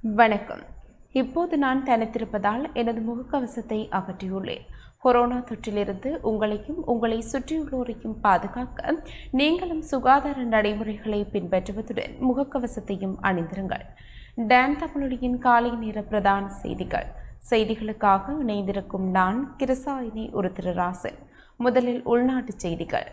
வணக்கம் இப்போது நான் தனித்திருப்பதால் எனது முகக்கவசத்தை அகற்றியுள்ளேன் கொரோனா தொற்றிலிருந்து உங்களையும் உங்களை சுற்றியுள்ளோரையும் பாதுகாக்க நீங்களும் சுகாதார நடைமுறைகளை பின்பற்றுவதுடன் முகக்கவசத்தையும் அணிந்திருங்கள் டான் தமிழொலியின் காலை நேர பிரதான செய்திகள் செய்திகளுக்காக இணைந்திருக்கும் நான் கிருசாயினி ஒரு திருராசன் முதலில் உள்நாட்டுச் செய்திகள்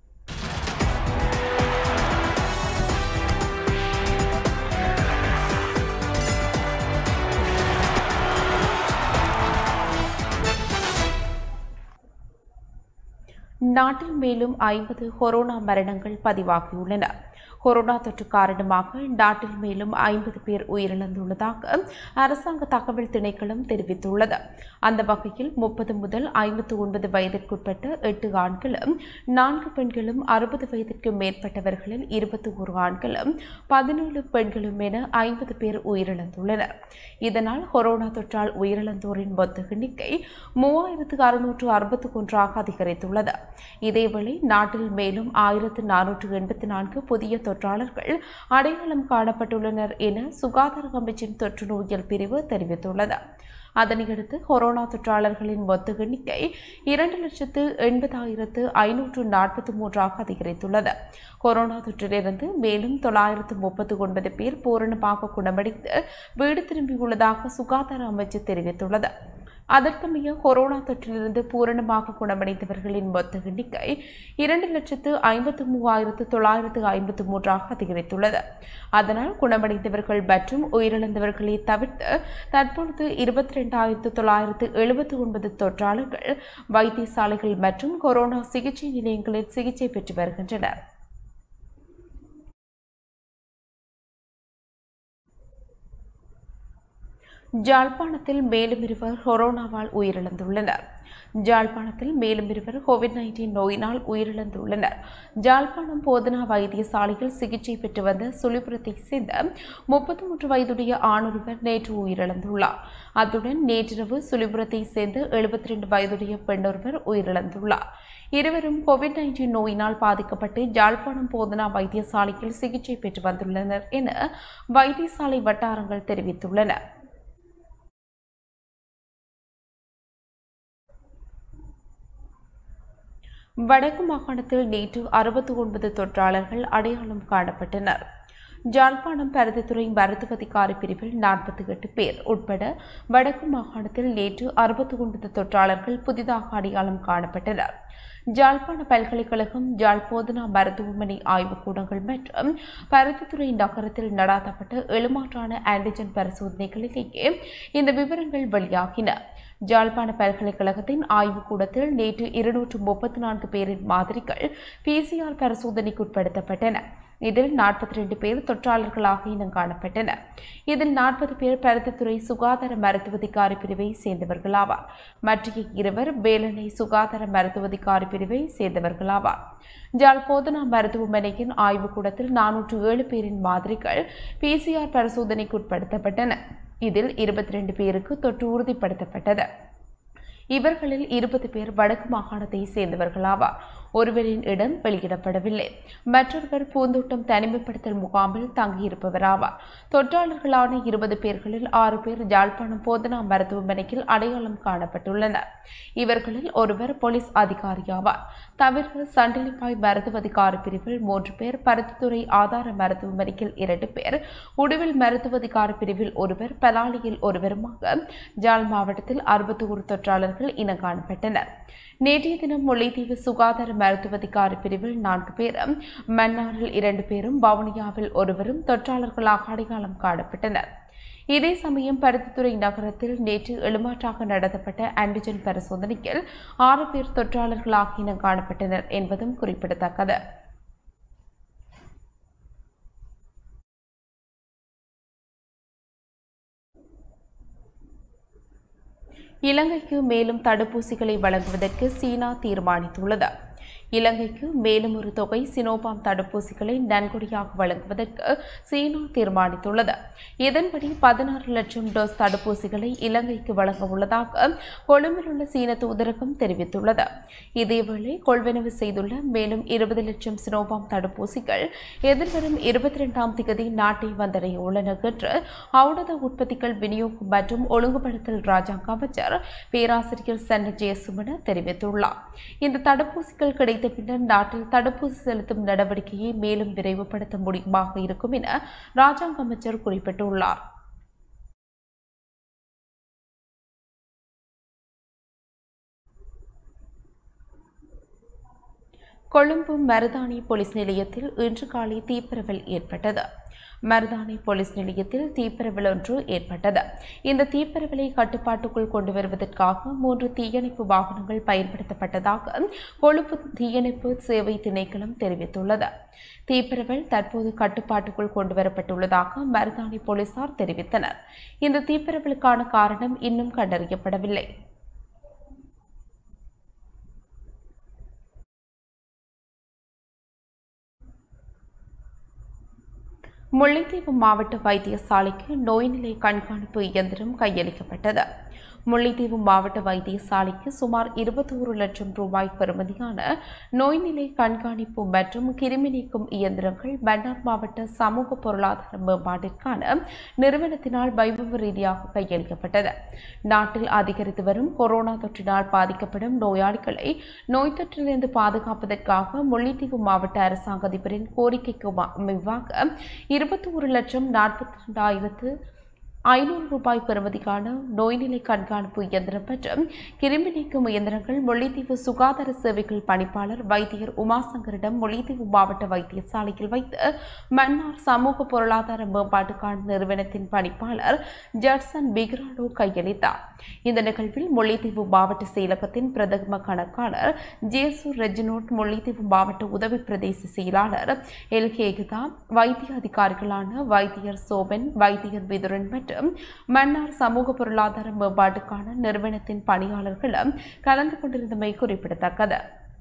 நாட்டில் மேலும் ஐம்பது கொரோனா மரணங்கள் பதிவாகியுள்ளன கொரோனா தொற்று காரணமாக நாட்டில் மேலும் ஐம்பது பேர் உயிரிழந்துள்ளதாக அரசாங்க தகவல் திணைக்களம் தெரிவித்துள்ளது அந்த வகையில் முப்பது முதல் ஐம்பத்து ஒன்பது வயதிற்குட்பட்ட எட்டு ஆண்களும் நான்கு பெண்களும் அறுபது வயதிற்கு மேற்பட்டவர்களில் இருபத்தி ஒரு ஆண்களும் பதினேழு பெண்களும் என ஐம்பது பேர் உயிரிழந்துள்ளனர் இதனால் கொரோனா தொற்றால் உயிரிழந்தோரின் மொத்த எண்ணிக்கை மூவாயிரத்து அறுநூற்று அறுபத்தி ஒன்றாக அதிகரித்துள்ளது இதேவேளை நாட்டில் மேலும் ஆயிரத்து நானூற்று எண்பத்தி நான்கு புதிய தொற்றாளர்கள் அடையாளம் காணப்பட்டுள்ளனர் என சுகாதார அமைச்சின் தொற்று நோயியல் பிரிவு தெரிவித்துள்ளது அதனையடுத்து கொரோனா தொற்றாளர்களின் மொத்த எண்ணிக்கை இரண்டு லட்சத்து எண்பதாயிரத்து ஐநூற்று நாற்பத்தி மூன்றாக அதிகரித்துள்ளது கொரோனா தொற்றிலிருந்து மேலும் தொள்ளாயிரத்து முப்பத்தி ஒன்பது பேர் பூரணமாக குணமடைந்து வீடு திரும்பியுள்ளதாக சுகாதார அமைச்சு தெரிவித்துள்ளது அதற்கமைய கொரோனா தொற்றிலிருந்து பூரணமாக குணமடைந்தவர்களின் மொத்த எண்ணிக்கை இரண்டு லட்சத்து ஐம்பத்து மூவாயிரத்து தொள்ளாயிரத்து ஐம்பத்து மூன்றாக அதிகரித்துள்ளது அதனால் குணமடைந்தவர்கள் மற்றும் உயிரிழந்தவர்களை தவிர்த்து தற்பொழுது இருபத்தி ரெண்டாயிரத்து தொள்ளாயிரத்து எழுபத்தி ஒன்பது தொற்றாளர்கள் வைத்தியசாலைகள் மற்றும் கொரோனா சிகிச்சை நிலையங்களில் சிகிச்சை பெற்று வருகின்றனர் ஜாழ்ப்பாணத்தில் மேலும் இருவர் கொரோனாவால் உயிரிழந்துள்ளனர் ஜாழ்ப்பாணத்தில் மேலும் இருவர் கோவிட் நைன்டீன் நோயினால் உயிரிழந்துள்ளனர் ஜாழ்ப்பாணம் போதனா வைத்தியசாலையில் சிகிச்சை பெற்று வந்த சுழிபுரத்தை சேர்ந்த முப்பத்தி மூன்று வயதுடைய ஆணொருவர் நேற்று உயிரிழந்துள்ளார் அத்துடன் நேற்றிரவு சுழிபுரத்தை சேர்ந்த எழுபத்தி ரெண்டு வயதுடைய பெண்ணொருவர் உயிரிழந்துள்ளார் இருவரும் கோவிட் நைன்டீன் நோயினால் பாதிக்கப்பட்டு ஜாழ்ப்பாணம் போதனா வைத்தியசாலையில் சிகிச்சை பெற்று வந்துள்ளனர் என வைத்தியசாலை வட்டாரங்கள் தெரிவித்துள்ளன வடக்கு மாகாணத்தில் நேற்று அறுபத்தி ஒன்பது தொற்றாளர்கள் அடையாளம் காணப்பட்டனர் ஜாழ்ப்பாணம் பருத்தித்துறை மருத்துவ அதிகாரி பிரிவில் நாற்பத்தி எட்டு பேர் உட்பட வடக்கு மாகாணத்தில் நேற்று அறுபத்தி ஒன்பது தொற்றாளர்கள் புதிதாக அடையாளம் காணப்பட்டனர் ஜாழ்ப்பாண பல்கலைக்கழகம் ஜாழ் போதனா மருத்துவமனை ஆய்வுக்கூடங்கள் மற்றும் பருத்தித்துறை நகரத்தில் நடாத்தப்பட்ட எழுமாற்றான ஆன்டிஜன் பரிசோதனைகளிலேயே இந்த விவரங்கள் வெளியாகின ஜாழ்ப்பாண பல்கலைக்கழகத்தின் ஆய்வுக்கூடத்தில் நேற்று இருநூற்று முப்பத்தி நான்கு பேரின் மாதிரிகள் பிசிஆர் பரிசோதனைக்குட்படுத்தப்பட்டன இதில் நாற்பத்தி ரெண்டு பேர் தொற்றாளர்களாக இனம் காணப்பட்டனர் இதில் நாற்பது பேர் பருத்தித்துறை சுகாதார மருத்துவ அதிகாரி பிரிவை சேர்ந்தவர்களாவார் மற்ற இருவர் வேலனை சுகாதார மருத்துவ அதிகாரி பிரிவை சேர்ந்தவர்களாவார் ஜாழ் போதனா மருத்துவமனையின் ஆய்வுக்கூடத்தில் நானூற்று ஏழு பேரின் மாதிரிகள் பிசிஆர் பரிசோதனைக்குட்படுத்தப்பட்டன இதில் இருபத்தி ரெண்டு பேருக்கு தொற்று உறுதிப்படுத்தப்பட்டது இவர்களில் இருபது பேர் வடக்கு மாகாணத்தை சேர்ந்தவர்களாவார் ஒருவரின் இடம் வெளியிடப்படவில்லை மற்றொருவர் பூந்தோட்டம் தனிமைப்படுத்தல் முகாமில் தங்கியிருப்பவராவார் தொற்றாளர்களான இருபது பேர்களில் ஆறு பேர் ஜாழ்ப்பாணம் போதனா மருத்துவமனையில் அடையாளம் காணப்பட்டுள்ளனர் இவர்களில் ஒருவர் போலீஸ் அதிகாரியாவார் தவிர சண்டிலிப்பாய் மருத்துவ அதிகாரி பிரிவில் மூன்று பேர் பருத்தித்துறை ஆதார மருத்துவமனையில் இரண்டு பேர் உடுவில் மருத்துவ அதிகாரி பிரிவில் ஒருவர் பலாலியில் ஒருவருமாக ஜாழ் மாவட்டத்தில் அறுபத்தி ஒரு தொற்றாளர்கள் இனம் காணப்பட்டனர் நேற்றைய தினம் முல்லைத்தீவு சுகாதார மருத்துவ அதிகாரி பிரிவில் நான்கு பேரும் மன்னாரில் இரண்டு பேரும் வவுனியாவில் ஒருவரும் தொற்றாளர்களாக அடையாளம் காணப்பட்டனர் இதே சமயம் பருத்தித்துறை நகரத்தில் நேற்று எழுமாற்றாக நடத்தப்பட்ட ஆன்டிஜன் பரிசோதனையில் ஆறு பேர் தொற்றாளர்களாக இனம் காணப்பட்டனர் என்பதும் குறிப்பிடத்தக்கது இலங்கைக்கு மேலும் தடுப்பூசிகளை வழங்குவதற்கு சீனா தீர்மானித்துள்ளது இலங்கைக்கு மேலும் ஒரு தொகை சினோபாம் தடுப்பூசிகளை நன்கொடையாக வழங்குவதற்கு சீனா தீர்மானித்துள்ளது இதன்படி பதினாறு லட்சம் டோஸ் தடுப்பூசிகளை இலங்கைக்கு வழங்க உள்ளதாக கொழும்பில் உள்ள சீன தூதரகம் தெரிவித்துள்ளது இதேவேளை கொள்வனவு செய்துள்ள மேலும் இருபது லட்சம் சினோபாம் தடுப்பூசிகள் எதிர்வரும் இருபத்தி இரண்டாம் திகதி நாட்டை வந்தடைய உள்ளன என்று ஔடத உற்பத்திகள் விநியோகம் மற்றும் ஒழுங்குபடுத்தல் ராஜாங்க அமைச்சர் பேராசிரியர் சன்ன ஜெயசுமன தெரிவித்துள்ளார் இந்த தடுப்பூசிகள் கிடைத்த பின்னர் நாட்டில் தடுப்பூசி செலுத்தும் நடவடிக்கையை மேலும் விரைவுபடுத்த முடியுமாக இருக்கும் என ராஜாங்க அமைச்சர் குறிப்பிட்டுள்ளார் கொழும்பு மருதாணி போலீஸ் நிலையத்தில் இன்று காலை தீப்பரவல் ஏற்பட்டது மருதாணி போலீஸ் நிலையத்தில் தீப்பரவல் ஒன்று ஏற்பட்டது இந்த தீப்பரவலை கட்டுப்பாட்டுக்குள் கொண்டு வருவதற்காக மூன்று தீயணைப்பு வாகனங்கள் பயன்படுத்தப்பட்டதாக கொழும்பு தீயணைப்பு சேவை திணைக்களம் தெரிவித்துள்ளது தீப்பரவல் தற்போது கட்டுப்பாட்டுக்குள் கொண்டு வரப்பட்டுள்ளதாக மருதாணி போலீசார் தெரிவித்தனர் இந்த தீப்பரவலுக்கான காரணம் இன்னும் கண்டறியப்படவில்லை முல்லைத்தீவு மாவட்ட வைத்தியசாலைக்கு நோய்நிலை கண்காணிப்பு இயந்திரம் கையளிக்கப்பட்டது முல்லைத்தீவு மாவட்ட வைத்தியசாலைக்கு சுமார் இருபத்தோரு லட்சம் ரூபாய் பெறுமதியான நோய்நிலை கண்காணிப்பு மற்றும் கிருமி நீக்கும் இயந்திரங்கள் மன்னார் மாவட்ட சமூக பொருளாதார மேம்பாட்டிற்கான நிறுவனத்தினால் வைபவ ரீதியாக கையளிக்கப்பட்டது நாட்டில் அதிகரித்து வரும் கொரோனா தொற்றினால் பாதிக்கப்படும் நோயாளிகளை நோய் தொற்றிலிருந்து பாதுகாப்பதற்காக முல்லைத்தீவு மாவட்ட அரசாங்க அதிபரின் கோரிக்கைக்கு அமைவாக இருபத்தி ஒரு லட்சம் நாற்பத்தி ரெண்டாயிரத்து ஐநூறு ரூபாய் பெறுமதிக்கான நோய்நிலை கண்காணிப்பு இயந்திரம் மற்றும் கிருமி நீக்கும் இயந்திரங்கள் முல்லைத்தீவு சுகாதார சேவைகள் பணிப்பாளர் வைத்தியர் உமாசங்கரிடம் முல்லைத்தீவு மாவட்ட வைத்தியசாலையில் வைத்து மன்னார் சமூக பொருளாதார மேம்பாட்டுக்கான நிறுவனத்தின் பணிப்பாளர் ஜட்சன் பிக்ராடோ கையளித்தார் இந்த நிகழ்வில் முல்லைத்தீவு மாவட்ட செயலகத்தின் பிரதம கணக்காளர் ஜேசு ரெஜினோட் முல்லைத்தீவு மாவட்ட உதவி பிரதேச செயலாளர் எல் கேகுதா வைத்திய அதிகாரிகளான வைத்தியர் சோபன் வைத்தியர் விதுரன் மற்றும் மன்னார் சமூக பொருளாதார மேம்பாட்டுக்கான நிறுவனத்தின் பணியாளர்களும் கலந்து கொண்டிருந்தமை குறிப்பிடத்தக்கது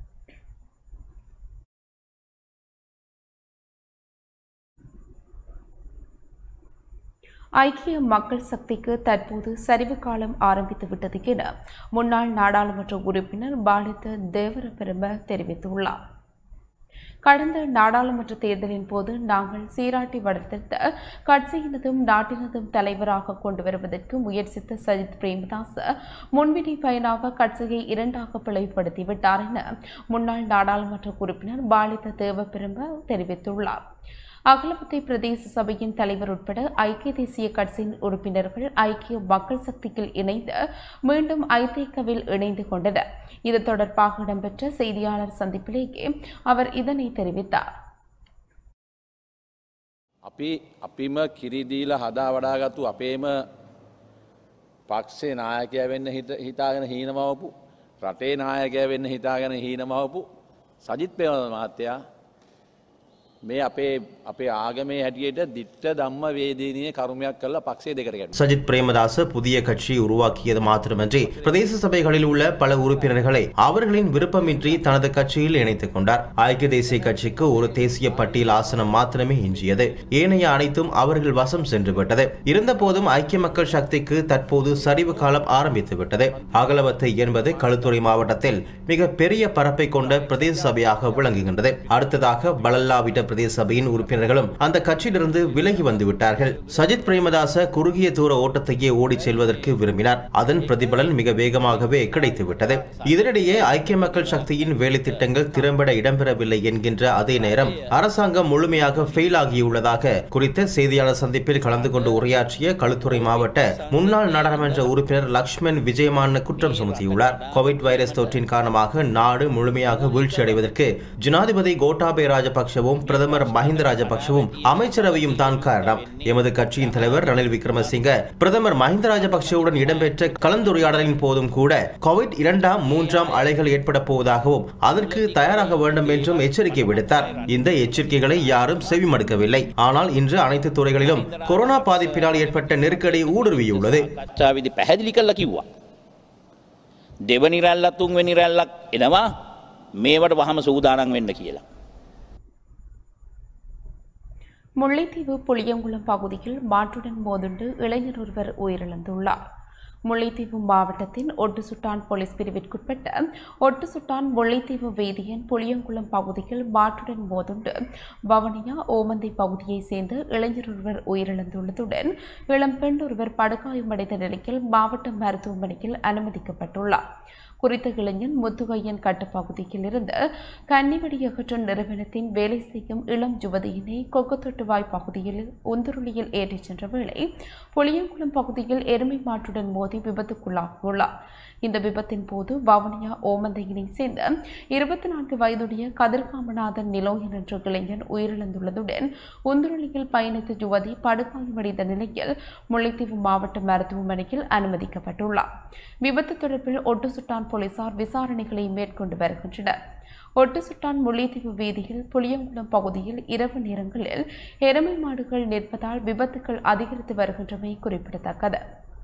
ஐக்கிய மக்கள் சக்திக்கு தற்போது சரிவு காலம் ஆரம்பித்து விட்டது என முன்னாள் நாடாளுமன்ற உறுப்பினர் பாலித தேவரபெரும தெரிவித்துள்ளார் கடந்த நாடாளுமன்ற தேர்தலின் போது நாங்கள் சீராட்டி வளர்த்தெடுத்த கட்சியினதும் நாட்டினதும் தலைவராக கொண்டு வருவதற்கு முயற்சித்த சஜித் பிரேமதாஸ் முன்வினை பயனாக கட்சியை இரண்டாக பிளவுபடுத்திவிட்டார் என முன்னாள் நாடாளுமன்ற உறுப்பினர் பாலித தேவபெரும தெரிவித்துள்ளார் அகலபத்தை பிரதேச சபையின் தலைவர் உட்பட ஐக்கிய தேசிய கட்சியின் உறுப்பினர்கள் ஐக்கிய மக்கள் சக்தியில் இணைந்து மீண்டும் ஐதேகவில் இணைந்து கொண்டனர் இது தொடர்பாக இடம்பெற்ற செய்தியாளர் சந்திப்பிலேயே அவர் இதனை தெரிவித்தார் අපි අපිම කිරිදීල හදා වඩාගත්තු අපේම පක්ෂේ නායකය වෙන්න හිත- හිතාගෙන හීනමවපු රටේ නායකය වෙන්න හිතාගෙන හීනමවපු සජිත් පෙවන මහත්තයා මේ අපේ අපේ ආගමේ හැටියට දිට්ට දම්ම වේදීනය කරුමයක් කරලා පක්ෂේ දෙකට ගැට. சஜித் பிரேமதாச புதிய கட்சி உருவாக்கியது மாத்திரமன்றி பிரதேச சபைகளில் உள்ள பல உறுப்பினர்களை அவர்களின் விருப்பமின்றி தனது கட்சியில் இணைத்துக் கொண்டார் ஐக்கிய தேசிய கட்சிக்கு ஒரு தேசிய பட்டியல் ஆசனம் மாத்திரமே எஞ்சியது ஏனைய அனைத்தும் அவர்கள் வசம் சென்று விட்டது இருந்தபோதும் ஐக்கிய மக்கள் சக்திக்கு தற்போது சரிவு காலம் ஆரம்பித்து விட்டது அகலவத்தை என்பது களுத்துறை மாவட்டத்தில் மிக பெரிய பரப்பை கொண்ட பிரதேச சபையாக விளங்குகின்றது அடுத்ததாக பலல்லாவிட்ட பிரதேச சபையின் உறுப்பினர்களும் அந்த கட்சியிலிருந்து விலகி வந்து விட்டார்கள் சஜித் பிரேமதாச குறுகிய தூர ஓட்டத்தையே ஓடிச் செல்வதற்கு விரும்பினார் அதன் பிரதிபலன் மிக வேகமாகவே கிடைத்துவிட்டது இதனிடையே ஐக்கிய மக்கள் சக்தியின் வேலை திட்டங்கள் திறம்பட இடம்பெறவில்லை என்கின்ற அதே நேரம் அரசாங்கம் முழுமையாக ஃபெயில் ஆகியுள்ளதாக குறித்த செய்தியாளர் சந்திப்பில் கலந்து கொண்டு உரையாற்றிய களுத்துறை மாவட்ட முன்னாள் நாடாளுமன்ற உறுப்பினர் லக்ஷ்மண் விஜயமான குற்றம் சுமத்தியுள்ளார் கோவிட் வைரஸ் தொற்றின் காரணமாக நாடு முழுமையாக வீழ்ச்சியடைவதற்கு ஜனாதிபதி கோட்டாபே ராஜபக்சவும் பிரதமர் மஹிந்த ராஜபக்சவும் அமைச்சரவையும் தான் காரணம் எமது கட்சியின் தலைவர் ரணில் விக்ரமசிங்க பிரதமர் மஹிந்த ராஜபக்சவுடன் இடம்பெற்ற கலந்துரையாடலின் போதும் கூட கோவிட் இரண்டாம் மூன்றாம் அலைகள் ஏற்பட போவதாகவும் அதற்கு தயாராக வேண்டும் என்றும் எச்சரிக்கை விடுத்தார் இந்த எச்சரிக்கைகளை யாரும் செவிமடுக்கவில்லை ஆனால் இன்று அனைத்து துறைகளிலும் கொரோனா பாதிப்பினால் ஏற்பட்ட நெருக்கடி ஊடுருவியுள்ளது කච්චාවිදි පැහැදිලි කල්ල කිව්වා. දෙවනි රැල්ලත් තුන්වැනි රැල්ලක් එනවා මේවට වහම සූදානන් වෙන්න කියලා. முல்லைத்தீவு புளியங்குளம் பகுதியில் மாட்டுடன் மோதுண்டு இளைஞர் ஒருவர் உயிரிழந்துள்ளார் முல்லைத்தீவு மாவட்டத்தின் ஒட்டுசுட்டான் போலீஸ் பிரிவிற்குட்பட்ட ஒட்டுசுட்டான் முல்லைத்தீவு வீதியின் புளியங்குளம் பகுதியில் மாட்டுடன் மோதுண்டு பவனியா ஓமந்தை பகுதியைச் சேர்ந்த இளைஞர் ஒருவர் உயிரிழந்துள்ளதுடன் இளம் பெண் ஒருவர் படுகாயமடைந்த நிலையில் மாவட்ட மருத்துவமனையில் அனுமதிக்கப்பட்டுள்ளார் குறித்த இளைஞன் முத்துகையன் கட்டுப்பகுதியில் இருந்து கன்னிவெடி அகற்றும் நிறுவனத்தின் வேலை செய்யும் இளம் யுவதியினை கொக்கத்தொட்டுவாய் பகுதியில் உந்துருளியில் ஏற்றிச் சென்ற வேளை புளியங்குளம் பகுதியில் எருமை மாற்றுடன் மோதி விபத்துக்குள்ளாகியுள்ளார் இந்த விபத்தின் போது வவுனியா ஓமந்தையினை சேர்ந்த இருபத்தி நான்கு வயதுடைய கதிர்காமநாதன் நிலோயன் என்ற இளைஞன் உயிரிழந்துள்ளதுடன் உந்துருளியில் பயணித்த யுவதி படுகாயமடைந்த நிலையில் முல்லைத்தீவு மாவட்ட மருத்துவமனையில் அனுமதிக்கப்பட்டுள்ளார் விபத்து தொடர்பில் ஒட்டுசுட்டான் போலீசார் விசாரணைகளை மேற்கொண்டு வருகின்றனர் ஒட்டுசுட்டான் முல்லைத்தீவு வீதியில் புளியங்குளம் பகுதியில் இரவு நேரங்களில் எருமை மாடுகள் நிற்பதால் விபத்துகள் அதிகரித்து வருகின்றமை குறிப்பிடத்தக்கது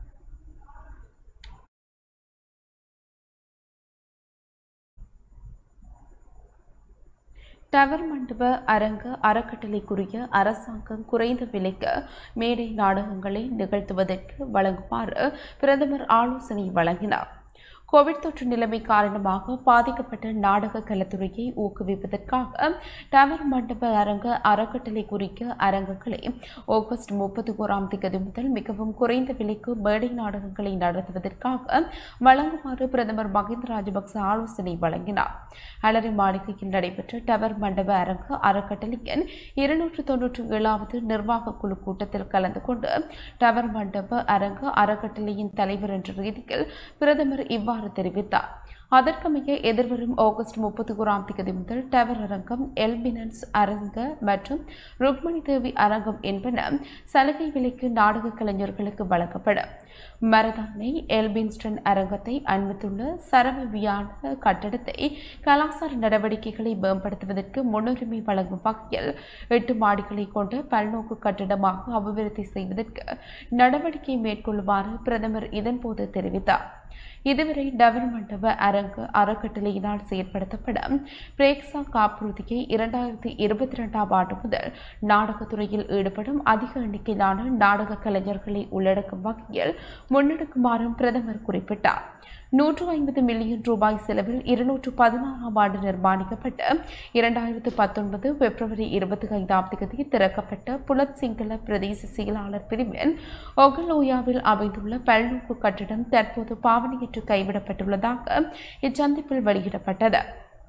டவர் மண்டப அரங்க அறக்கட்டளைக்குரிய அரசாங்கம் குறைந்த விலைக்கு மேடை நாடகங்களை நிகழ்த்துவதற்கு வழங்குமாறு பிரதமர் ஆலோசனை வழங்கினார் கோவிட் தொற்று நிலைமை காரணமாக பாதிக்கப்பட்ட நாடக கலைத்துறையை ஊக்குவிப்பதற்காக டவர் மண்டப அரங்க அறக்கட்டளை குறிக்க அரங்குகளை ஆகஸ்ட் முப்பத்தி ஓராம் தேதி முதல் மிகவும் குறைந்த விலைக்கு மேடை நாடகங்களை நடத்துவதற்காக வழங்குமாறு பிரதமர் மஹிந்த ராஜபக்ச ஆலோசனை வழங்கினார் அலரி மாளிகையில் நடைபெற்ற டவர் மண்டப அரங்க அறக்கட்டளையின் இருநூற்று தொன்னூற்றி ஏழாவது நிர்வாக குழு கூட்டத்தில் கலந்து கொண்டு டவர் மண்டப அரங்க அறக்கட்டளையின் தலைவர் என்ற ரீதியில் பிரதமர் இவ்வாறு தெரிவித்தார் அதற்கமைய எதிர்வரும் ஆகஸ்ட் முப்பத்தி ஓராம் தேதி முதல் டவர் அரங்கம் எல்பினன்ஸ் அரங்க மற்றும் ருக்மணி தேவி அரங்கம் என்பன சலுகை விலைக்கு நாடக கலைஞர்களுக்கு வழங்கப்படும் மரதானை எல்பின்ஸ்டன் அரங்கத்தை அண்மித்துள்ள சரவவியான கட்டடத்தை கலாசார நடவடிக்கைகளை மேம்படுத்துவதற்கு முன்னுரிமை வழங்கும் வகையில் எட்டு மாடிகளை கொண்ட பல்நோக்கு கட்டடமாக அபிவிருத்தி செய்வதற்கு நடவடிக்கை மேற்கொள்ளுமாறு பிரதமர் இதன்போது தெரிவித்தார் இதுவரை டவர் மண்டப அரங்கு அறக்கட்டளையினால் செயற்படுத்தப்படும் பிரேக்ஸா காப்புறுதியை இரண்டாயிரத்தி இருபத்தி இரண்டாம் ஆண்டு முதல் நாடகத்துறையில் ஈடுபடும் அதிக எண்ணிக்கையிலான நாடக கலைஞர்களை உள்ளடக்கும் வகையில் முன்னெடுக்குமாறும் பிரதமர் குறிப்பிட்டார் நூற்று ஐம்பது மில்லியன் ரூபாய் செலவில் இருநூற்று பதினாறாம் ஆண்டு நிர்மாணிக்கப்பட்ட இரண்டாயிரத்து பத்தொன்பது பிப்ரவரி இருபத்தி ஐந்தாம் தேதி திறக்கப்பட்ட புலத் சிங்கள பிரதேச செயலாளர் பிரிவின் ஒகலோயாவில் அமைந்துள்ள பல்நோக்கு கட்டிடம் தற்போது பாவனையற்று கைவிடப்பட்டுள்ளதாக இச்சந்திப்பில் வெளியிடப்பட்டது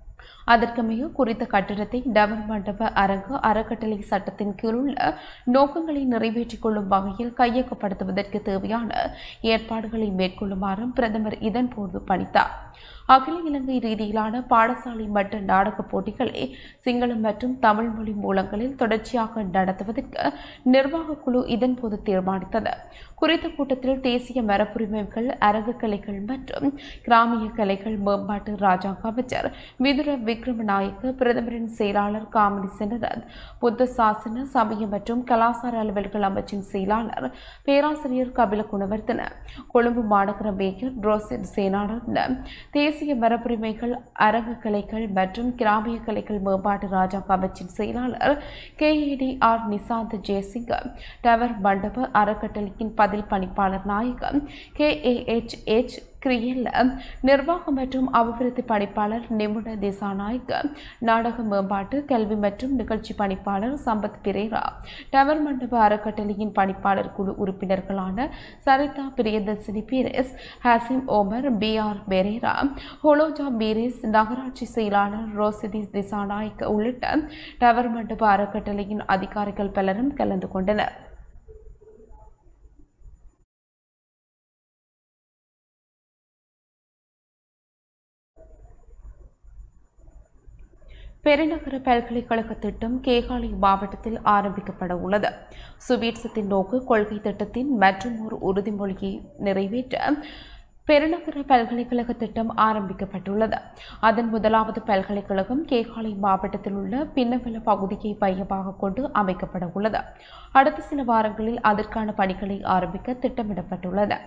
அதற்கமைய குறித்த கட்டிடத்தை டவர் மண்டப அரங்கு அறக்கட்டளை சட்டத்தின் கீழுள்ள நோக்கங்களை நிறைவேற்றிக் கொள்ளும் வகையில் கையகப்படுத்துவதற்கு தேவையான ஏற்பாடுகளை மேற்கொள்ளுமாறும் பிரதமர் இதன்போது பணித்தார் அகில இலங்கை ரீதியிலான பாடசாலை மட்ட நாடகப் போட்டிகளை சிங்களம் மற்றும் தமிழ் மொழி மூலங்களில் தொடர்ச்சியாக நடத்துவதற்கு நிர்வாகக் குழு இதன்போது தீர்மானித்தது குறித்த கூட்டத்தில் தேசிய மரபுரிமைகள் அரங்க கலைகள் மற்றும் கிராமிய கலைகள் மேம்பாட்டு ராஜாங்க அமைச்சர் விதுர விக்ரமநாயக்க பிரதமரின் செயலாளர் காமெடி செனரத் புத்த சாசன சமய மற்றும் கலாசார அலுவல்கள் அமைச்சின் செயலாளர் பேராசிரியர் கபில குணவர்த்தன கொழும்பு மாநகர மேயர் ரோசிட் சேனானந்த தேசிய மரபுரிமைகள் அரங்க கலைகள் மற்றும் கிராமிய கலைகள் மேம்பாட்டு ராஜாங்க அமைச்சின் செயலாளர் K A D R Nishanth Jayasinghe tower மண்டப அறக்கட்டளையின் பதில் பணிப்பாளர் நாயகம் K A H H Kiriella நிர்வாகம் மற்றும் அபிவிருத்தி பணிப்பாளர் நிபுண திசாநாயக் நாடக மேம்பாட்டு கல்வி மற்றும் நிகழ்ச்சி பணிப்பாளர் சம்பத் பிரேரா டவர் மண்டப அறக்கட்டளையின் பணிப்பாளர் குழு உறுப்பினர்களான சரிதா பிரியதர்சினி பீரேஸ் ஹாசிம் ஓமர் பி ஆர் பெரேரா ஹோலோஜா பீரேஸ் நகராட்சி செயலாளர் ரோசிதி திசாநாயக் உள்ளிட்ட டவர் மண்டப அறக்கட்டளையின் அதிகாரிகள் பலரும் கலந்து கொண்டனர் பெருநகர பல்கலைக்கழக திட்டம் கேகாலை மாவட்டத்தில் ஆரம்பிக்கப்பட உள்ளது சுவீட்சத்தின் நோக்கு கொள்கை திட்டத்தின் மற்றும் ஒரு உறுதிமொழியை நிறைவேற்ற பெருநகர பல்கலைக்கழக திட்டம் ஆரம்பிக்கப்பட்டுள்ளது அதன் முதலாவது பல்கலைக்கழகம் கேகாலை மாவட்டத்தில் உள்ள பின்னவல பகுதியை மையமாக கொண்டு அமைக்கப்பட உள்ளது அடுத்த சில வாரங்களில் அதற்கான பணிகளை ஆரம்பிக்க திட்டமிடப்பட்டுள்ளது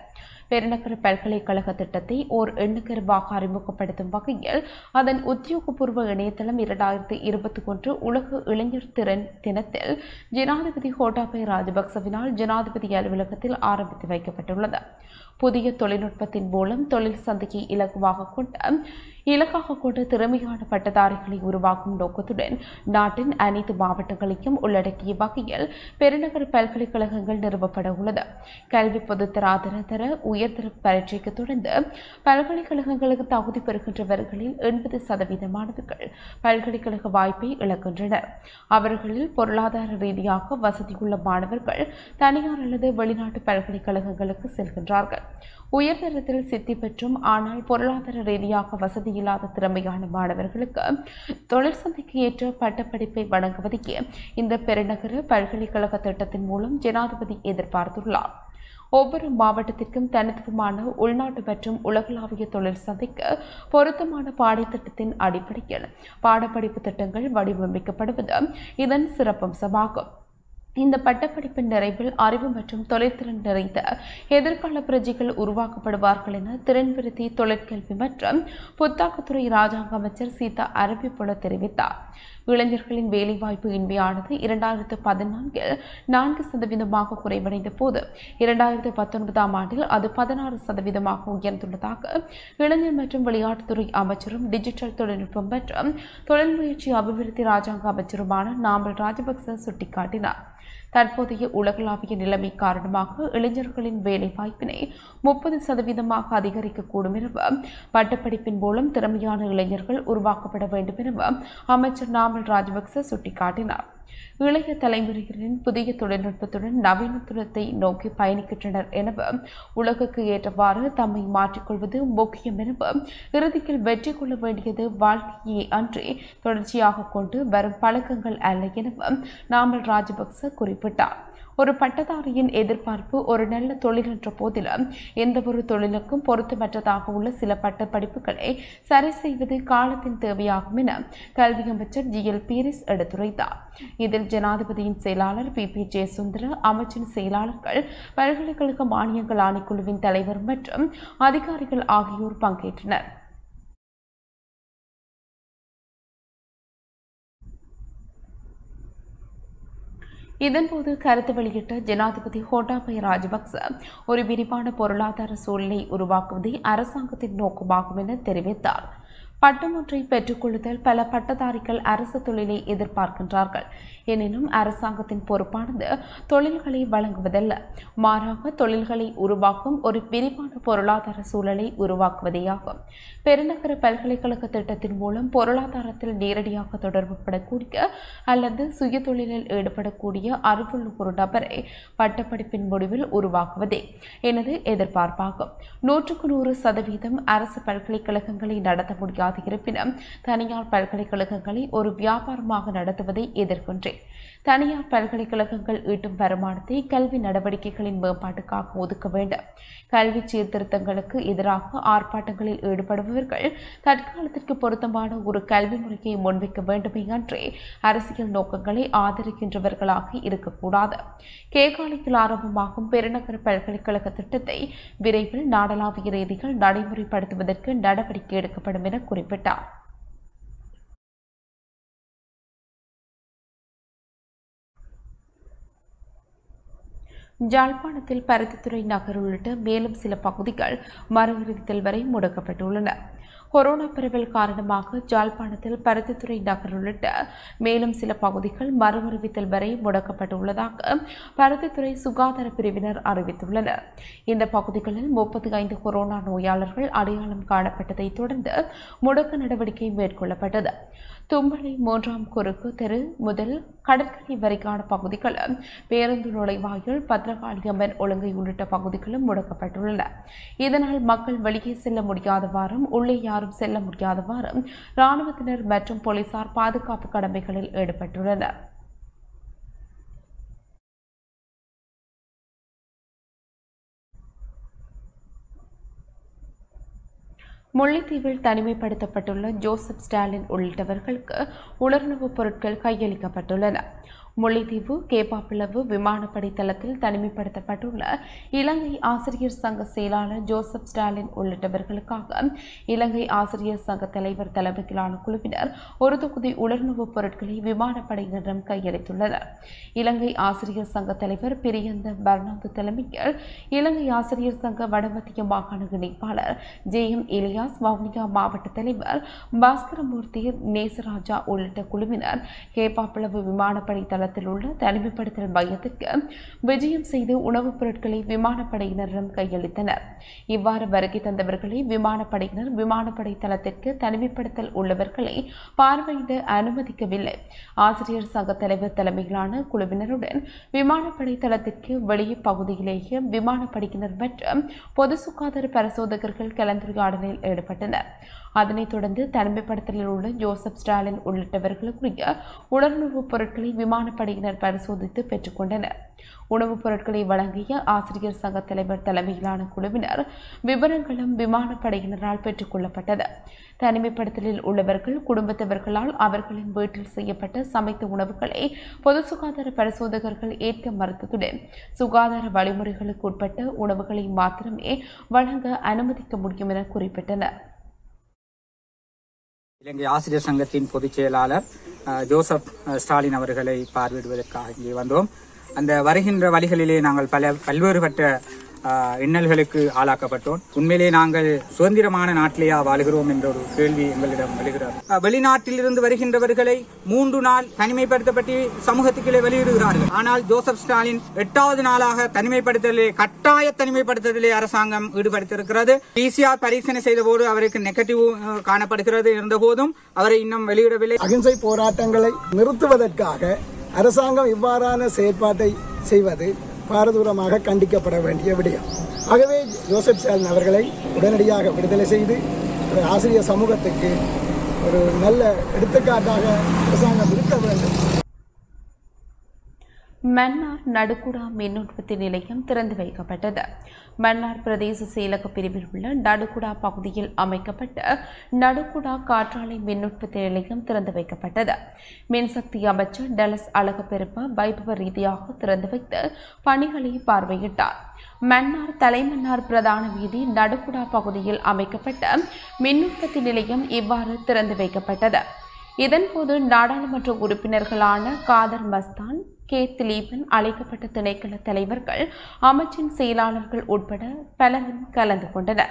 பெருநகர பல்கலைக்கழக திட்டத்தை ஓர் எண்ணுக்கருவாக அறிமுகப்படுத்தும் வகையில் அதன் உத்தியோகபூர்வ இணையதளம் இரண்டாயிரத்தி இருபத்தி ஒன்று உலக இளைஞர் திறன் தினத்தில் ஜனாதிபதி கோட்டாபய ராஜபக்சவினால் ஜனாதிபதி அலுவலகத்தில் ஆரம்பித்து வைக்கப்பட்டுள்ளது புதிய தொழில்நுட்பத்தின் மூலம் தொழில் சந்தையை இலகுவாக கொண்ட இலக்காக கொண்ட திறமையான பட்டதாரிகளை உருவாக்கும் நோக்கத்துடன் நாட்டின் அனைத்து மாவட்டங்களையும் உள்ளடக்கிய வகையில் பெருநகர பல்கலைக்கழகங்கள் நிறுவப்பட உள்ளது கல்வி பொதுத்தராதர தர உயர்தர பரீட்சைக்கு தொடர்ந்து பல்கலைக்கழகங்களுக்கு தகுதி பெறுகின்றவர்களில் எண்பது சதவீத மாணவர்கள் பல்கலைக்கழக வாய்ப்பை இழக்கின்றனர் அவர்களில் பொருளாதார ரீதியாக வசதியுள்ள மாணவர்கள் தனியார் அல்லது வெளிநாட்டு பல்கலைக்கழகங்களுக்கு செல்கின்றார்கள் உயர்தரத்தில் சித்தி பெற்றும் ஆனால் பொருளாதார ரீதியாக வசதி இல்லாத திறமையான மாணவர்களுக்கு தொழில் சந்தைக்கு ஏற்ற பட்டப்படிப்பை வழங்குவதையே இந்த பெருநகர பல்கலைக்கழக திட்டத்தின் மூலம் ஜனாதிபதி எதிர்பார்த்துள்ளார் ஒவ்வொரு மாவட்டத்திற்கும் தனித்துவமான உள்நாட்டு மற்றும் உலகளாவிய தொழில் சந்தைக்கு பொருத்தமான பாடத்திட்டத்தின் அடிப்படையில் பாடப்படிப்பு திட்டங்கள் வடிவமைக்கப்படுவது இதன் சிறப்பம்சமாகும் இந்த பட்டப்படிப்பின் நிறைவில் அறிவு மற்றும் தொழில்திறன் நிறைந்த எதிர்கால பிரஜைகள் உருவாக்கப்படுவார்கள் என திறன்விருத்தி தொழிற்கல்வி மற்றும் புத்தாக்கத்துறை ராஜாங்க அமைச்சர் சீதா அரபிப்புல தெரிவித்தார் இளைஞர்களின் வேலைவாய்ப்பு இன்மையானது இரண்டாயிரத்து பதினான்கில் நான்கு சதவீதமாக குறைவடைந்த போது இரண்டாயிரத்து பத்தொன்பதாம் ஆண்டில் அது பதினாறு சதவீதமாக உயர்ந்துள்ளதாக இளைஞர் மற்றும் விளையாட்டுத்துறை அமைச்சரும் டிஜிட்டல் தொழில்நுட்பம் மற்றும் தொழில் முயற்சி அபிவிருத்தி ராஜாங்க அமைச்சருமான நாமல் ராஜபக்ச சுட்டிக்காட்டினார் தற்போதைய உலகளாவிய நிலைமை காரணமாக இளைஞர்களின் வேலை வாய்ப்பினை முப்பது சதவீதமாக அதிகரிக்கக்கூடும் எனவும் பட்டப்படிப்பின் மூலம் திறமையான இளைஞர்கள் உருவாக்கப்பட வேண்டும் எனவும் அமைச்சர் நாமல் ராஜபக்ச சுட்டிக்காட்டினார் இளைய தலைமுறையினரின் புதிய தொழில்நுட்பத்துடன் நவீனத்துவத்தை நோக்கி பயணிக்கின்றனர் எனவும் உலகுக்கு ஏற்றவாறு தம்மை மாற்றிக்கொள்வது முக்கியம் எனவும் இறுதியில் வெற்றி கொள்ள வேண்டியது வாழ்க்கையை அன்றி தொடர்ச்சியாக கொண்டு வரும் பழக்கங்கள் அல்ல எனவும் நாமல் ராஜபக்ச குறிப்பிட்டார் ஒரு பட்டதாரியின் எதிர்பார்ப்பு ஒரு நல்ல தொழில் என்ற போதிலும் எந்த ஒரு தொழிலுக்கும் பொருத்தமற்றதாக உள்ள சில பட்ட படிப்புகளை சரி செய்வது காலத்தின் தேவையாகும் என கல்வி அமைச்சர் ஜி எல் பீரிஸ் எடுத்துரைத்தார் இதில் ஜனாதிபதியின் செயலாளர் பி பி ஜெயசுந்தர அமைச்சின் செயலாளர்கள் பல்கலைக்கழக மானியங்கள் ஆணைக்குழுவின் தலைவர் மற்றும் அதிகாரிகள் ஆகியோர் பங்கேற்றனர் இதன்போது கருத்து வெளியிட்ட ஜனாதிபதி கோட்டாபய ராஜபக்ச ஒரு விரிவான பொருளாதார சூழலை உருவாக்குவதே அரசாங்கத்தின் நோக்கமாகும் என தெரிவித்தார் பட்டம் ஒன்றை பெற்றுக்கொள்ளுதல் பல பட்டதாரிகள் அரசு தொழிலை எதிர்பார்க்கின்றார்கள் எனினும் அரசாங்கத்தின் பொறுப்பானது தொழில்களை வழங்குவதல்ல மாறாக தொழில்களை உருவாக்கும் ஒரு விரிவான பொருளாதார சூழலை உருவாக்குவதேயாகும் பெருநகர பல்கலைக்கழக திட்டத்தின் மூலம் பொருளாதாரத்தில் நேரடியாக தொடர்புபடக்கூடிய அல்லது சுய தொழிலில் ஈடுபடக்கூடிய அறிவுள்ள ஒரு நபரை பட்டப்படிப்பின் முடிவில் உருவாக்குவதே எனது எதிர்பார்ப்பாகும் நூற்றுக்கு நூறு சதவீதம் அரசு பல்கலைக்கழகங்களை நடத்த முடியாது இருப்பினும் தனியார் பல்கலைக்கழகங்களை ஒரு வியாபாரமாக நடத்துவதை எதிர்க்கின்றேன் தனியார் பல்கலைக்கழகங்கள் ஈட்டும் வருமானத்தை கல்வி நடவடிக்கைகளின் மேம்பாட்டுக்காக ஒதுக்க வேண்டும் கல்வி சீர்திருத்தங்களுக்கு எதிராக ஆர்ப்பாட்டங்களில் ஈடுபடுபவர்கள் தற்காலத்திற்கு பொருத்தமான ஒரு கல்வி முறையை முன்வைக்க வேண்டுமே அன்றே அரசியல் நோக்கங்களை ஆதரிக்கின்றவர்களாக இருக்கக்கூடாது கேகாலையில் ஆரம்பமாகும் பெருநகர பல்கலைக்கழக திட்டத்தை விரைவில் நாடளாவிய ரீதியில் நடைமுறைப்படுத்துவதற்கு நடவடிக்கை எடுக்கப்படும் என குறிப்பிட்டார் ஜாழ்ப்பாணத்தில் பருத்தித்துறை நகர் உள்ளிட்ட மேலும் சில பகுதிகள் மறுவிறுத்தல் வரை முடக்கப்பட்டுள்ளன கொரோனா பரவல் காரணமாக ஜாழ்ப்பாணத்தில் பருத்தித்துறை நகர் உள்ளிட்ட மேலும் சில பகுதிகள் மறுஅறிவித்தல் வரை முடக்கப்பட்டுள்ளதாக பருத்தித்துறை சுகாதார பிரிவினர் அறிவித்துள்ளனர் இந்த பகுதிகளில் முப்பத்தி ஐந்து கொரோனா நோயாளர்கள் அடையாளம் காணப்பட்டதைத் தொடர்ந்து முடக்க நடவடிக்கை மேற்கொள்ளப்பட்டது தும்பளை மூன்றாம் குறுக்கு தெரு முதல் கடற்கரை வரைக்கான பகுதிகளும் பேருந்து நுழைவாயில் பத்திரகாளியம்மன் ஒழுங்கை உள்ளிட்ட பகுதிகளும் முடக்கப்பட்டுள்ளன இதனால் மக்கள் வெளியே செல்ல முடியாதவாறும் உள்ளே யாரும் செல்ல முடியாதவாறும் இராணுவத்தினர் மற்றும் போலீசார் பாதுகாப்பு கடமைகளில் ஈடுபட்டுள்ளனர் முல்லைத்தீவில் தனிமைப்படுத்தப்பட்டுள்ள ஜோசப் ஸ்டாலின் உள்ளிட்டவர்களுக்கு உலர்ணவுப் பொருட்கள் கையளிக்கப்பட்டுள்ளன முல்லைத்தீவு கேப்பாப்பிளவு விமானப்படை தளத்தில் தனிமைப்படுத்தப்பட்டுள்ள இலங்கை ஆசிரியர் சங்க செயலாளர் ஜோசப் ஸ்டாலின் உள்ளிட்டவர்களுக்காக இலங்கை ஆசிரியர் சங்க தலைவர் தலைமையிலான குழுவினர் ஒரு தொகுதி உலர்நுவப் பொருட்களை விமானப்படையினரிடம் கையளித்துள்ளனர் இலங்கை ஆசிரியர் சங்க தலைவர் பிரியந்த பர்னாந்து தலைமையில் இலங்கை ஆசிரியர் சங்க வடமத்திய மாகாண இணைப்பாளர் ஜே எம் இலியாஸ் வவுனியா மாவட்ட தலைவர் பாஸ்கரமூர்த்தி நேசராஜா உள்ளிட்ட குழுவினர் கேப்பாப்பிளவு விமானப்படை தளத்தில் உள்ள தனிமைப்படுத்தல் மையத்திற்கு விஜயம் செய்து உணவுப் பொருட்களை விமானப்படையினரிடம் கையளித்தனர் இவ்வாறு வருகை தந்தவர்களை விமானப்படையினர் விமானப்படை தளத்திற்கு தனிமைப்படுத்தல் உள்ளவர்களை பார்வையிட அனுமதிக்கவில்லை ஆசிரியர் சங்க தலைவர் தலைமையிலான குழுவினருடன் விமானப்படை தளத்திற்கு வெளியே பகுதியிலேயே விமானப்படையினர் மற்றும் பொது சுகாதார பரிசோதகர்கள் கலந்துரையாடலில் ஈடுபட்டனர் அதனைத் தொடர்ந்து தனிமைப்படுத்தலில் உள்ள ஜோசப் ஸ்டாலின் உள்ளிட்டவர்களுக்குரிய உடலுணவுப் பொருட்களை விமானப்படையினர் பரிசோதித்து பெற்றுக்கொண்டனர் உணவுப் பொருட்களை வழங்கிய ஆசிரியர் சங்க தலைவர் தலைமையிலான குழுவினர் விவரங்களும் விமானப்படையினரால் பெற்றுக் கொள்ளப்பட்டது தனிமைப்படுத்தலில் உள்ளவர்கள் குடும்பத்தவர்களால் அவர்களின் வீட்டில் செய்யப்பட்ட சமைத்த உணவுகளை பொது சுகாதார பரிசோதகர்கள் ஏற்க மறுத்ததுடன் சுகாதார வழிமுறைகளுக்கு உட்பட்ட உணவுகளை மாத்திரமே வழங்க அனுமதிக்க முடியும் என குறிப்பிட்டனர் இலங்கை ஆசிரியர் சங்கத்தின் பொதுச் செயலாளர் அஹ், ஜோசப் அஹ், ஸ்டாலின் அவர்களை பார்வையிடுவதற்காக இங்கே வந்தோம் அந்த வருகின்ற வழிகளிலே நாங்கள் பல பல்வேறுபட்ட அஹ், இன்னல்களுக்கு ஆளாக்கப்பட்டோம் உண்மையிலே நாங்கள் சுதந்திரமான நாட்டிலேயா வாழுகிறோம் என்ற ஒரு கேள்வி எங்களிடம் எழுகிறது அஹ், வெளிநாட்டிலிருந்து வருகின்றவர்களை மூன்று நாள் தனிமைப்படுத்தப்பட்டு சமூகத்துக்குள்ளே வெளியிடுகிறார்கள் ஆனால் ஜோசப் ஸ்டாலின் எட்டாவது நாளாக தனிமைப்படுத்தலே கட்டாய தனிமைப்படுத்துதலே அரசாங்கம் ஈடுபடுத்தியிருக்கிறது பிசிஆர் பரீட்சணை செய்த போது அவருக்கு நெகட்டிவ் காணப்படுகிறது இருந்த போதும் அவரை இன்னும் வெளியிடவில்லை அகிம்சை போராட்டங்களை நிறுத்துவதற்காக அரசாங்கம் இவ்வாறான செயற்பாட்டை செய்வது பாரதூரமாக கண்டிக்கப்பட வேண்டிய விடயம் ஆகவே ஜோசப் ஸ்டாலின் அவர்களை உடனடியாக விடுதலை செய்து ஒரு ஆசிரியர் சமூகத்துக்கு ஒரு நல்ல எடுத்துக்காட்டாக அரசாங்கம் இருக்க வேண்டும் மன்னார் நடுக்குடா மின் உற்பத்தி நிலையம் திறந்து வைக்கப்பட்டது மன்னார் பிரதேச செயலக பிரிவில் உள்ள நடுக்குடா பகுதியில் அமைக்கப்பட்ட நடுக்குடா காற்றாலை மின் உற்பத்தி நிலையம் திறந்து வைக்கப்பட்டது மின்சக்தி அமைச்சர் டலஸ் அழகப்பெரும வைபவ ரீதியாக திறந்து வைத்து பணிகளை பார்வையிட்டார் மன்னார் தலைமன்னார் பிரதான வீதி நடுக்குடா பகுதியில் அமைக்கப்பட்ட மின் உற்பத்தி நிலையம் இவ்வாறு திறந்து வைக்கப்பட்டது இதன்போது நாடாளுமன்ற உறுப்பினர்களான காதர் மஸ்தான் கே திலீபன் அழைக்கப்பட்ட திணைக்கள தலைவர்கள் அமைச்சின் செயலாளர்கள் உட்பட பலரும் கலந்து கொண்டனர்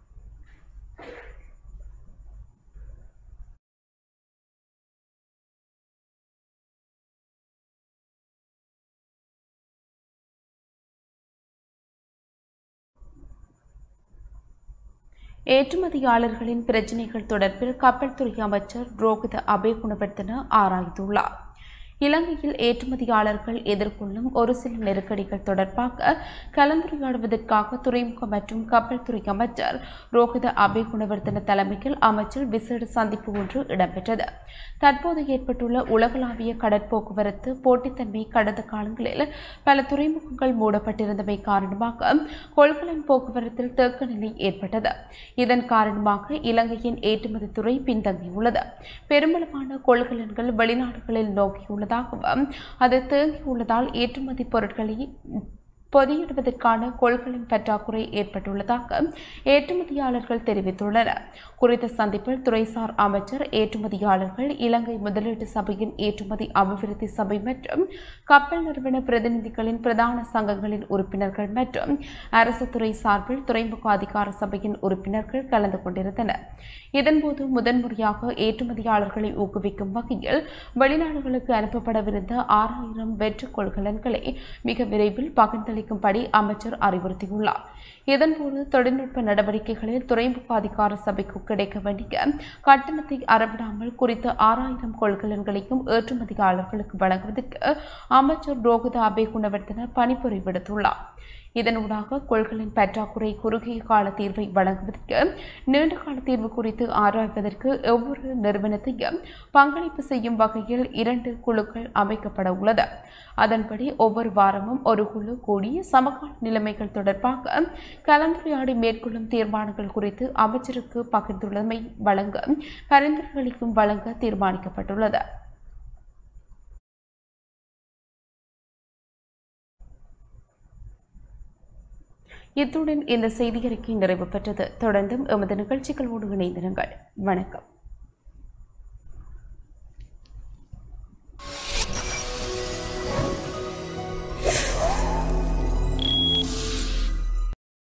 ஏற்றுமதியாளர்களின் பிரச்சினைகள் தொடர்பில் கப்பல் துறை அமைச்சர் ரோகித அபே குணவர்த்தன ஆராய்ந்துள்ளார் இலங்கையில் ஏற்றுமதியாளர்கள் எதிர்கொள்ளும் ஒரு சில நெருக்கடிகள் தொடர்பாக கலந்துரையாடுவதற்காக துறைமுக மற்றும் கப்பல் துறை அமைச்சர் ரோஹித அபே குணவர்த்தன தலைமையில் அமைச்சர் விசேட சந்திப்பு ஒன்று இடம்பெற்றது தற்போது ஏற்பட்டுள்ள உலகளாவிய கடற்போக்குவரத்து போட்டித்தன்மை கடந்த காலங்களில் பல துறைமுகங்கள் மூடப்பட்டிருந்தமை காரணமாக கொள்கலன் போக்குவரத்தில் தேக்க நிலை ஏற்பட்டது இதன் காரணமாக இலங்கையின் ஏற்றுமதி துறை பின்தங்கியுள்ளது பெரும்பாலான கொள்கலன்கள் வெளிநாடுகளில் நோக்கியுள்ளதாகவும் அது தேங்கியுள்ளதால் ஏற்றுமதி பொருட்களை பொதியிடுவதற்கான கொள்கலன் பற்றாக்குறை ஏற்பட்டுள்ளதாக ஏற்றுமதியாளர்கள் தெரிவித்துள்ளனர் குறித்த சந்திப்பில் துறைசார் அமைச்சர் ஏற்றுமதியாளர்கள் இலங்கை முதலீட்டு சபையின் ஏற்றுமதி அபிவிருத்தி சபை மற்றும் கப்பல் நிறுவன பிரதிநிதிகளின் பிரதான சங்கங்களின் உறுப்பினர்கள் மற்றும் அரசு துறை சார்பில் துறைமுக அதிகார சபையின் உறுப்பினர்கள் கலந்து கொண்டிருந்தனர் இதன்போது முதன்முறையாக ஏற்றுமதியாளர்களை ஊக்குவிக்கும் வகையில் வெளிநாடுகளுக்கு அனுப்பப்படவிருந்த ஆறாயிரம் வெற்று கொள்கலன்களை மிக விரைவில் பகிர்ந்தளிக்கும்படி அமைச்சர் அறிவுறுத்தியுள்ளார் இதன்போது தொழில்நுட்ப நடவடிக்கைகளில் துறைமுக அதிகார சபைக்கு கிடைக்க வேண்டிய கட்டணத்தை அறவிடாமல் குறித்த ஆறாயிரம் கொள்கலன்களையும் ஏற்றுமதியாளர்களுக்கு வழங்குவதற்கு அமைச்சர் ரோகித அபே குணவர்த்தன பணிப்புரை விடுத்துள்ளார் இதனூடாக கொள்கலன் பற்றாக்குறை குறுகிய கால தீர்வை வழங்குவதற்கு நீண்ட கால தீர்வு குறித்து ஆராய்வதற்கு ஒவ்வொரு நிறுவனத்தையும் பங்களிப்பு செய்யும் வகையில் இரண்டு குழுக்கள் அமைக்கப்பட உள்ளது அதன்படி ஒவ்வொரு வாரமும் ஒரு குழு கூடி சமகால நிலைமைகள் தொடர்பாக கலந்துரையாடி மேற்கொள்ளும் தீர்மானங்கள் குறித்து அமைச்சருக்கு பகிர்ந்துள்ளமை வழங்க பரிந்துரைகளையும் வழங்க தீர்மானிக்கப்பட்டுள்ளது இத்துடன் இந்த செய்தியறிக்கை நிறைவு பெற்றது தொடர்ந்தும் எமது நிகழ்ச்சிகளோடு இணைந்திருங்கள் வணக்கம்